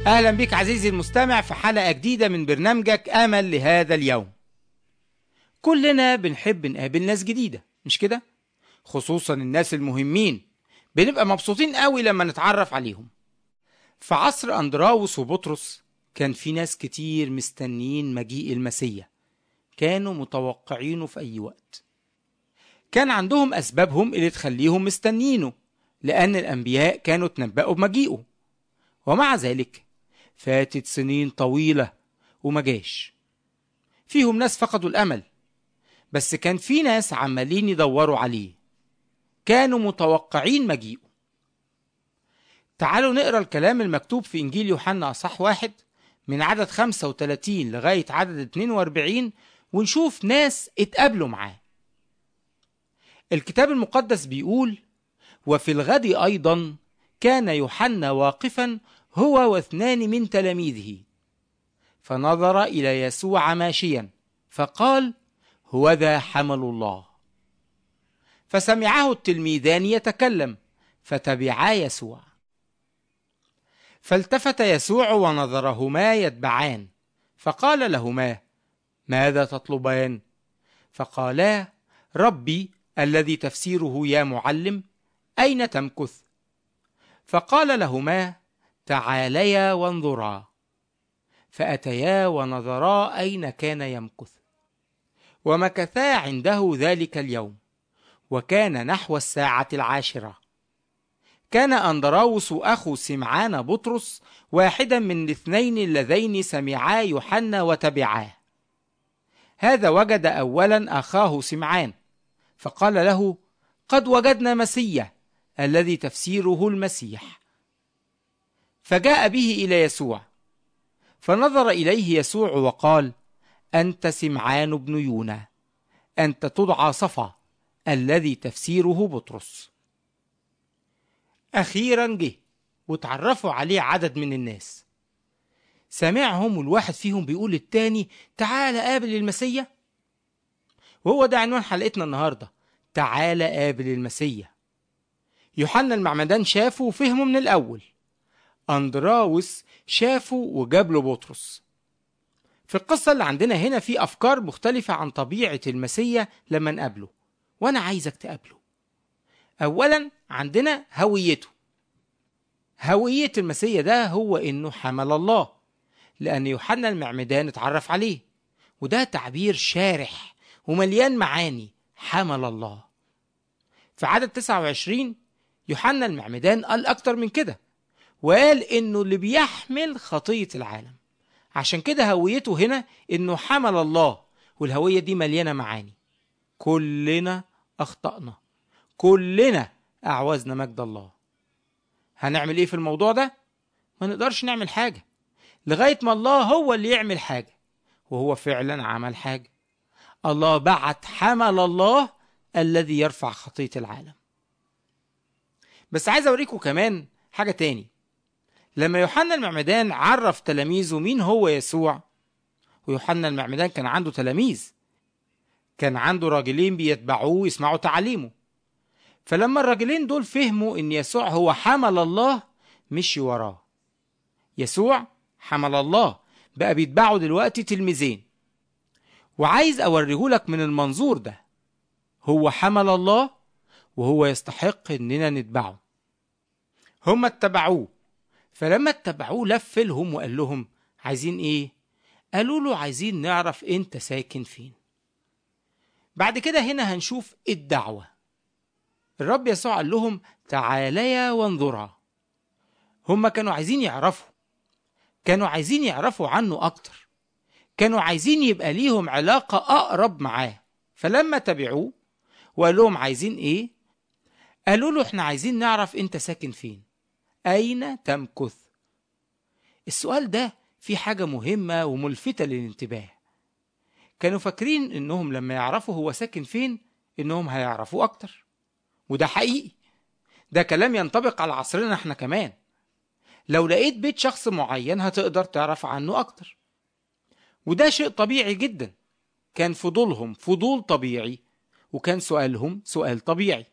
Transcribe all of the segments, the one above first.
أهلا بك عزيزي المستمع في حلقة جديدة من برنامجك أمل لهذا اليوم كلنا بنحب نقابل ناس جديدة مش كده؟ خصوصا الناس المهمين بنبقى مبسوطين قوي لما نتعرف عليهم في عصر أندراوس وبطرس كان في ناس كتير مستنيين مجيء المسيح كانوا متوقعينه في أي وقت كان عندهم أسبابهم اللي تخليهم مستنيينه لأن الأنبياء كانوا تنبأوا بمجيئه ومع ذلك فاتت سنين طويلة وما جاش فيهم ناس فقدوا الأمل بس كان في ناس عمالين يدوروا عليه كانوا متوقعين مجيئه تعالوا نقرا الكلام المكتوب في إنجيل يوحنا أصح واحد من عدد 35 لغاية عدد 42 ونشوف ناس اتقابلوا معاه الكتاب المقدس بيقول وفي الغد أيضا كان يوحنا واقفا هو واثنان من تلاميذه فنظر إلى يسوع ماشيا فقال هو ذا حمل الله فسمعه التلميذان يتكلم فتبعا يسوع فالتفت يسوع ونظرهما يتبعان فقال لهما ماذا تطلبان فقالا ربي الذي تفسيره يا معلم اين تمكث فقال لهما تعاليا وانظرا فاتيا ونظرا اين كان يمكث ومكثا عنده ذلك اليوم وكان نحو الساعه العاشره كان أندراوس أخو سمعان بطرس واحدا من الاثنين اللذين سمعا يوحنا وتبعاه هذا وجد أولا أخاه سمعان فقال له قد وجدنا مسيا الذي تفسيره المسيح فجاء به إلى يسوع فنظر إليه يسوع وقال أنت سمعان بن يونا أنت تدعى صفا الذي تفسيره بطرس أخيرا جه وتعرفوا عليه عدد من الناس سمعهم والواحد فيهم بيقول للتاني تعال قابل المسيا وهو ده عنوان حلقتنا النهاردة تعال قابل المسيا يوحنا المعمدان شافه وفهمه من الأول أندراوس شافه وجاب له بطرس في القصة اللي عندنا هنا في أفكار مختلفة عن طبيعة المسيا لما نقابله وأنا عايزك تقابله أولا عندنا هويته هوية المسيح ده هو إنه حمل الله لأن يوحنا المعمدان اتعرف عليه وده تعبير شارح ومليان معاني حمل الله في عدد 29 يوحنا المعمدان قال أكتر من كده وقال إنه اللي بيحمل خطية العالم عشان كده هويته هنا إنه حمل الله والهوية دي مليانة معاني كلنا أخطأنا كلنا أعوزنا مجد الله هنعمل إيه في الموضوع ده؟ ما نقدرش نعمل حاجة لغاية ما الله هو اللي يعمل حاجة وهو فعلا عمل حاجة الله بعت حمل الله الذي يرفع خطية العالم بس عايز أوريكم كمان حاجة تاني لما يوحنا المعمدان عرف تلاميذه مين هو يسوع ويوحنا المعمدان كان عنده تلاميذ كان عنده راجلين بيتبعوه يسمعوا تعاليمه فلما الراجلين دول فهموا ان يسوع هو حمل الله مشي وراه يسوع حمل الله بقى بيتبعوا دلوقتي تلميذين وعايز اوريهولك من المنظور ده هو حمل الله وهو يستحق اننا نتبعه هم اتبعوه فلما اتبعوه لف لهم وقال لهم عايزين ايه قالوا له عايزين نعرف انت ساكن فين بعد كده هنا هنشوف الدعوه الرب يسوع قال لهم تعاليا وانظرا هم كانوا عايزين يعرفوا كانوا عايزين يعرفوا عنه أكتر كانوا عايزين يبقى ليهم علاقة أقرب معاه فلما تبعوه وقال لهم عايزين إيه قالوا له إحنا عايزين نعرف أنت ساكن فين أين تمكث السؤال ده في حاجة مهمة وملفتة للانتباه كانوا فاكرين إنهم لما يعرفوا هو ساكن فين إنهم هيعرفوه أكتر وده حقيقي ده كلام ينطبق على عصرنا احنا كمان لو لقيت بيت شخص معين هتقدر تعرف عنه أكتر وده شيء طبيعي جدا كان فضولهم فضول طبيعي وكان سؤالهم سؤال طبيعي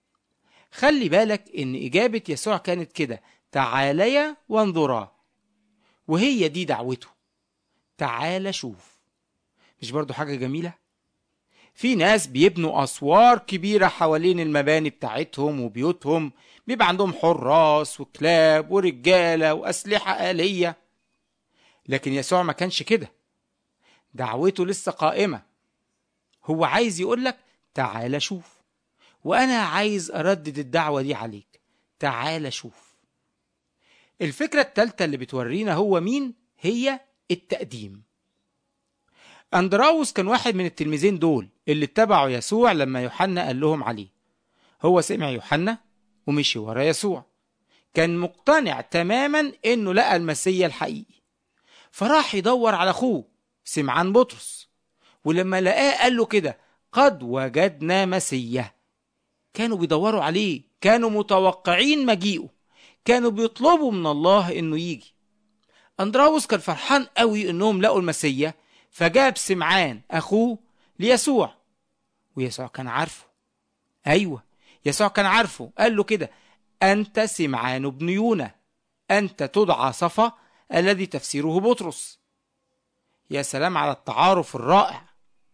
خلي بالك ان إجابة يسوع كانت كده تعاليا وانظرا وهي دي دعوته تعال شوف مش برضو حاجة جميلة في ناس بيبنوا أسوار كبيرة حوالين المباني بتاعتهم وبيوتهم بيبقى عندهم حراس وكلاب ورجالة وأسلحة آلية لكن يسوع ما كانش كده دعوته لسه قائمة هو عايز يقولك تعال شوف وأنا عايز أردد الدعوة دي عليك تعال شوف الفكرة التالتة اللي بتورينا هو مين هي التقديم أندراوس كان واحد من التلميذين دول اللي اتبعوا يسوع لما يوحنا قال لهم عليه هو سمع يوحنا ومشي ورا يسوع كان مقتنع تماما انه لقى المسيا الحقيقي فراح يدور على اخوه سمعان بطرس ولما لقاه قال له كده قد وجدنا مسيا كانوا بيدوروا عليه كانوا متوقعين مجيئه كانوا بيطلبوا من الله انه يجي اندراوس كان فرحان قوي انهم لقوا المسيا فجاب سمعان اخوه ليسوع ويسوع كان عارفه ايوه يسوع كان عارفه قال له كده انت سمعان بن يونا انت تدعى صفا الذي تفسيره بطرس يا سلام على التعارف الرائع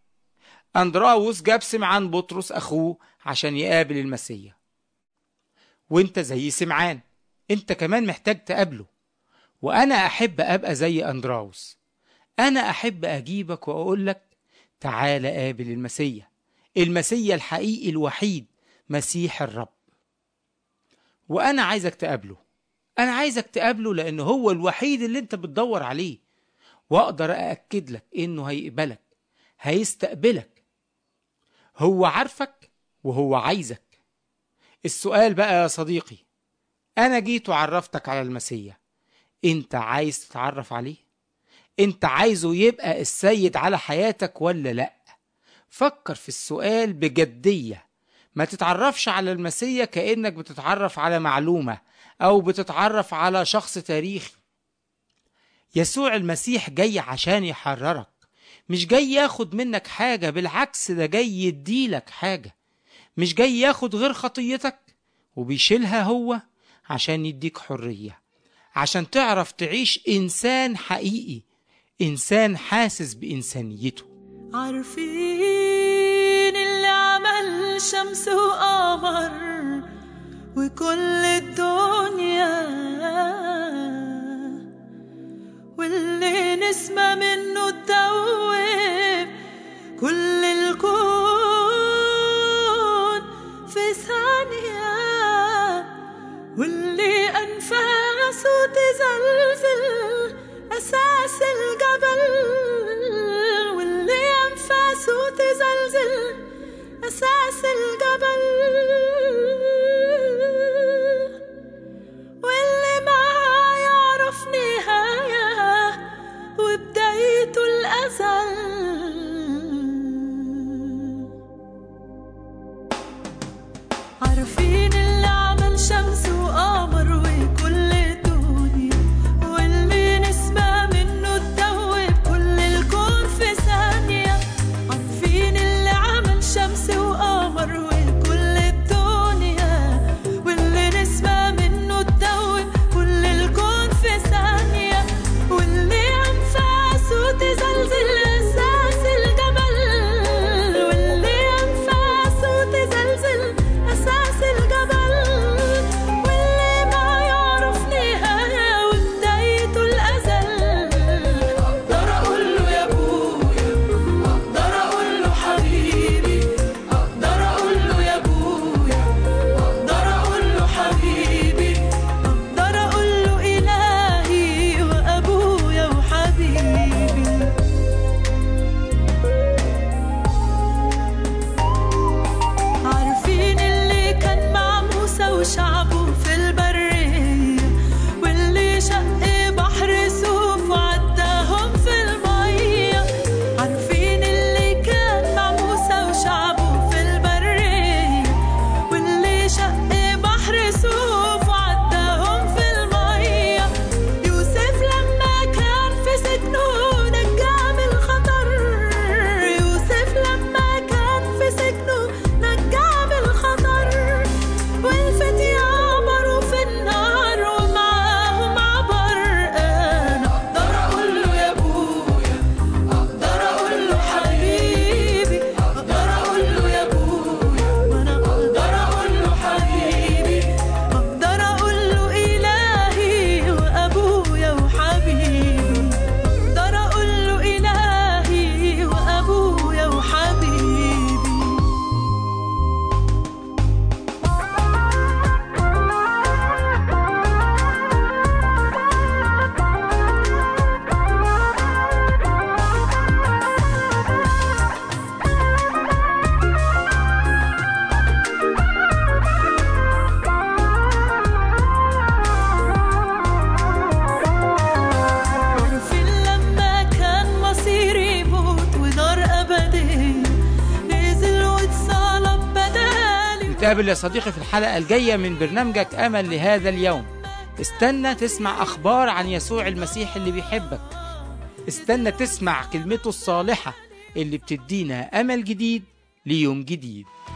اندراوس جاب سمعان بطرس اخوه عشان يقابل المسيا وانت زي سمعان انت كمان محتاج تقابله وانا احب ابقى زي اندراوس انا احب اجيبك واقول لك تعال قابل المسيا المسيا الحقيقي الوحيد مسيح الرب وانا عايزك تقابله انا عايزك تقابله لانه هو الوحيد اللي انت بتدور عليه واقدر ااكد لك انه هيقبلك هيستقبلك هو عارفك وهو عايزك السؤال بقى يا صديقي انا جيت وعرفتك على المسيا انت عايز تتعرف عليه انت عايزه يبقى السيد على حياتك ولا لا فكر في السؤال بجديه ما تتعرفش على المسيا كانك بتتعرف على معلومه او بتتعرف على شخص تاريخي يسوع المسيح جاي عشان يحررك مش جاي ياخد منك حاجه بالعكس ده جاي يديلك حاجه مش جاي ياخد غير خطيتك وبيشيلها هو عشان يديك حريه عشان تعرف تعيش انسان حقيقي انسان حاسس بانسانيته عارفين اللي عمل شمس وقمر وكل الدنيا واللي نسمة منه تدوب كل الكون في ثانية واللي أنفاسه تزلزل أساس الجبل واللي أنفاسه تزلزل أساس الجبل واللي ما يعرف نهاية وبدايته الأزل واللي عارف كل حاجة وبدايته الأبد واللي عارف كل حاجة وبدايته الأزل واللي عارف كل حاجة وبدايته الأبد واللي عارف كل حاجة وبدايته الأزل واللي عارف كل حاجة وبدايته الأبد نتقابل يا صديقي في الحلقة الجاية من برنامجك أمل لهذا اليوم استنى تسمع أخبار عن يسوع المسيح اللي بيحبك استنى تسمع كلمته الصالحة اللي بتدينا أمل جديد ليوم جديد